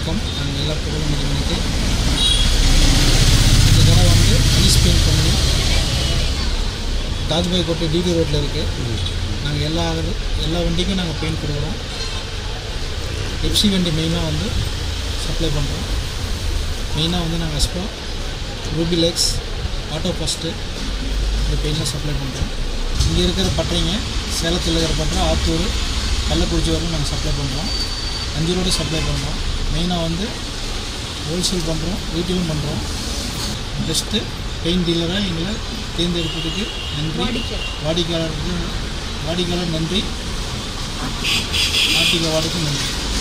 வணக்கம் நாங்கள் எல்லா புகழும் மதிமணிக்கு இந்த கடை வந்து ஈஸ் பெயிண்ட் கம்பெனி தாஜ்பாய் கோட்டை டிடி ரோட்டில் இருக்குது நாங்கள் எல்லா எல்லா வண்டிக்கும் நாங்கள் பெயிண்ட் கொடுக்குறோம் எப்சி வண்டி மெயினாக வந்து சப்ளை பண்ணுறோம் மெயினாக வந்து நாங்கள் எஸ்போ ரூபிலெக்ஸ் ஆட்டோ ஃபஸ்ட்டு இந்த பெயிண்ட்லாம் சப்ளை பண்ணுறோம் இங்கே இருக்கிற பட்டறைங்க சேலத்தில் இருக்கிற பட்டறை ஆத்தூர் கள்ளக்குறிச்சி வரைக்கும் நாங்கள் சப்ளை பண்ணுறோம் அஞ்சு ரோடு சப்ளை பண்ணுறோம் மெயினாக வந்து ஹோல்சேல் பண்ணுறோம் ரீட்டெயிலும் பண்ணுறோம் பெஸ்ட்டு பெயிண்ட் டீலராக எங்களை தேர்ந்தெடுத்ததுக்கு நன்றி வாடிக்கையாளருக்கு வாடிக்கையாளர் நன்றி ஆர்டிகா வார்டுக்கு நன்றி